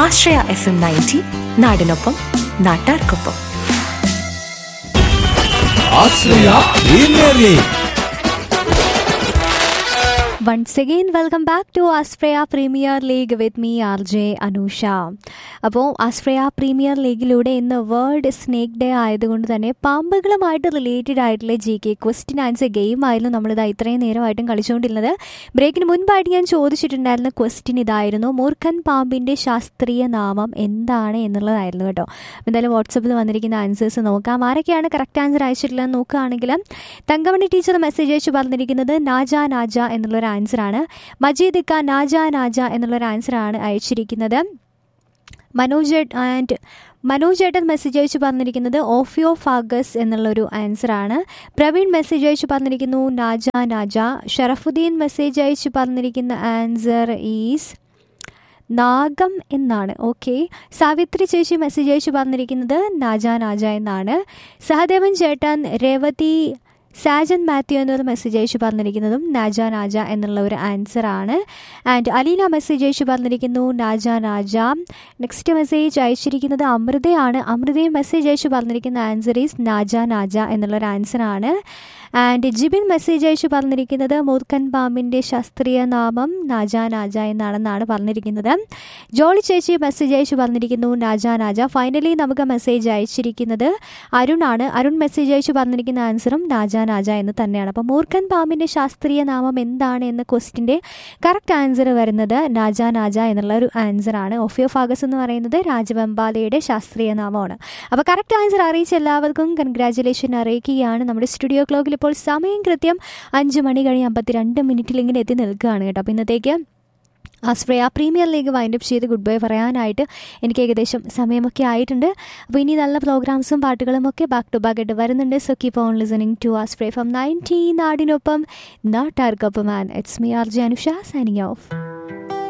ആശ്രയ F M ninety നാടിനൊപ്പം നാട്ടാർക്കൊപ്പം Ashraya premier league once again welcome back to Aspraya premier league with me R J Anusha അപ്പോൾ Aspraya premier ലീഗിലൂടെ ഇന്ന് world snake day ആയതുകൊണ്ട് തന്നെ പാമ്പുകളുമായിട്ട് റിലേറ്റഡ് ആയിട്ടുള്ള G K question answer game ആയിരുന്നു നമ്മളിത് ഇത്രയും നേരമായിട്ടും കളിച്ചുകൊണ്ടിരുന്നത് ബ്രേക്കിന് മുൻപായിട്ട് ഞാൻ ചോദിച്ചിട്ടുണ്ടായിരുന്ന ക്വസ്റ്റ്യൻ ഇതായിരുന്നു മൂർഖൻ പാമ്പിൻ്റെ ശാസ്ത്രീയ നാമം എന്താണ് എന്നുള്ളതായിരുന്നു കേട്ടോ എന്തായാലും വാട്സപ്പിൽ വന്നിരിക്കുന്ന ആൻസേഴ്സ് നോക്കാം ആരൊക്കെയാണ് കറക്റ്റ് ആൻസർ അയച്ചിട്ടുള്ളത് നോക്കുകയാണെങ്കിൽ തങ്കമണി ടീച്ചർ മെസ്സേജ് അയച്ച് പറഞ്ഞിരിക്കുന്നത് നാജ നാജ എന്നുള്ളൊരു ആൻസറാണ് മജീദ് ഇക്ക നാജ നാജ എന്നുള്ളൊരു ആൻസറാണ് അയച്ചിരിക്കുന്നത് മനോജ് ആൻഡ് മനോജ് ഏട്ടൻ മെസ്സേജ് അയച്ച് പറഞ്ഞിരിക്കുന്നത് ഓഫിയോ ഫാഗസ് എന്നുള്ളൊരു ആൻസറാണ് പ്രവീൺ മെസ്സേജ് അയച്ച് പറഞ്ഞിരിക്കുന്നു നാജ നാജ ഷറഫുദ്ദീൻ മെസ്സേജ് അയച്ച് പറഞ്ഞിരിക്കുന്ന ആൻസർ ഈസ് നാഗം എന്നാണ് ഓക്കെ സാവിത്രി ചേച്ചി മെസ്സേജ് അയച്ച് പറഞ്ഞിരിക്കുന്നത് നാജ നാജ എന്നാണ് സഹദേവൻ ചേട്ടൻ രേവതി സാജൻ മാത്യു എന്നൊരു മെസ്സേജ് അയച്ചു പറഞ്ഞിരിക്കുന്നതും നാജ നാജ എന്നുള്ള ഒരു ആൻസർ ആണ് ആൻഡ് അലീന മെസ്സേജ് അയച്ചു പറഞ്ഞിരിക്കുന്നു നാജ നാജ നെക്സ്റ്റ് മെസ്സേജ് അയച്ചിരിക്കുന്നത് അമൃതയാണ് അമൃതയും മെസ്സേജ് അയച്ചു പറഞ്ഞിരിക്കുന്ന ആൻസർ ഈസ് നാജ നാജ എന്നുള്ളൊരു ആൻസർ ആണ് ആൻഡ് ജിബിൻ മെസ്സേജ് അയച്ചു പറഞ്ഞിരിക്കുന്നത് മൂർഖൻ പാമ്പിൻ്റെ ശാസ്ത്രീയ നാമം നാജ നാജ എന്നാണെന്നാണ് പറഞ്ഞിരിക്കുന്നത് ജോളി ചേച്ചി മെസ്സേജ് അയച്ചു പറഞ്ഞിരിക്കുന്നു നാജ നാജ ഫൈനലി നമുക്ക് മെസ്സേജ് അയച്ചിരിക്കുന്നത് അരുണാണ് അരുൺ മെസ്സേജ് അയച്ചു പറഞ്ഞിരിക്കുന്ന ആൻസറും നാജ നാജ എന്ന് തന്നെയാണ് അപ്പോൾ മൂർഖൻ പാമ്പിൻ്റെ ശാസ്ത്രീയ നാമം എന്താണ് എന്ന ക്വസ്റ്റിൻ്റെ കറക്റ്റ് ആൻസർ വരുന്നത് നാജ നാജ എന്നുള്ള ഒരു ആൻസറാണ് ഒഫിയോഫാഗസ് എന്ന് പറയുന്നത് രാജവെമ്പാലയുടെ ശാസ്ത്രീയ നാമമാണ് അപ്പോൾ കറക്റ്റ് ആൻസർ അറിയിച്ച എല്ലാവർക്കും കൺഗ്രാറ്റുലേഷൻ അറിയിക്കുകയാണ് നമ്മുടെ സ്റ്റുഡിയോ ക്ലോക്കിൽ ഇപ്പോൾ സമയം കൃത്യം അഞ്ച് മണി കഴിഞ്ഞ് അമ്പത്തിരണ്ട് മിനിറ്റിൽ ഇങ്ങനെ എത്തി നിൽക്കുകയാണ് കേട്ടോ അപ്പോൾ ഇന്നത്തേക്ക് ആസ്ട്രേലിയ പ്രീമിയർ ലീഗ് വൈൻഡപ്പ് ചെയ്ത് ഗുഡ് ബൈ പറയാനായിട്ട് എനിക്ക് ഏകദേശം സമയമൊക്കെ ആയിട്ടുണ്ട് അപ്പോൾ ഇനി നല്ല പ്രോഗ്രാംസും പാട്ടുകളും ഒക്കെ ബാക്ക് ടു ബാക്ക് ആയിട്ട് വരുന്നുണ്ട് so keep on listening to ആസ്ട്രേ ഫ്രം നയൻറ്റീൻ നാടിനൊപ്പം നാട്ടാർക്കൊപ്പം and it's me R J Anusha signing of